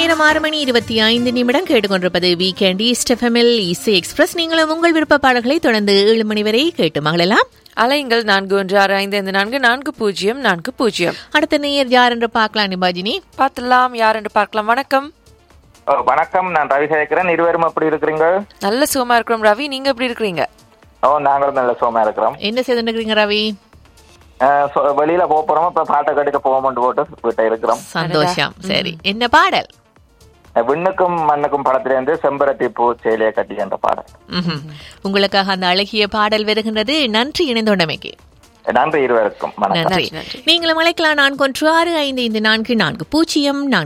நேரம் ஆறு மணி இருபத்தி ஐந்து நிமிடம் கேட்டுக்கொண்டிருப்பது வீக்கெண்ட் ஈஸ்ட் எஃப்எம்எல் இசை எக்ஸ்பிரஸ் நீங்களும் உங்கள் விருப்ப பாடல்களை தொடர்ந்து ஏழு மணி வரை கேட்டு மகளலாம் அலைங்கள் நான்கு ஒன்று ஆறு ஐந்து ஐந்து நான்கு நான்கு பூஜ்ஜியம் நான்கு பூஜ்ஜியம் அடுத்த நேயர் யார் என்று பார்க்கலாம் நிபாஜினி பார்த்துலாம் யார் என்று பார்க்கலாம் வணக்கம் ஓ, வணக்கம் நான் ரவி சேகரன் இருவரும் எப்படி இருக்கிறீங்க நல்ல சுகமா இருக்கிறோம் ரவி நீங்க எப்படி இருக்கிறீங்க ஓ நாங்களும் நல்ல சோமா இருக்கிறோம் என்ன செய்துருக்கிறீங்க ரவி அஹ், so, வெளியில போக போறோம் இப்ப பாட்டை கட்டிட்டு போவோம்னு போட்டு வீட்டை இருக்கிறோம் சந்தோஷம் சரி என்ன பாடல் அஹ், விண்ணுக்கும் மண்ணுக்கும் படத்திலிருந்து செம்பருத்தி பூ சேலையை கட்டி என்ற பாடல் ம்ஹும். உங்களுக்காக அந்த அழகிய பாடல் வருகின்றது நன்றி இணைந்தோண்டமைக்கு நன்றி இருவருக்கும் வணக்கம் நன்றி நீங்களும் அழைக்கலாம் நான்கு ஒன்று ஆறு ஐந்து ஐந்து நான்கு நான்கு பூஜ்ஜியம் நான்கு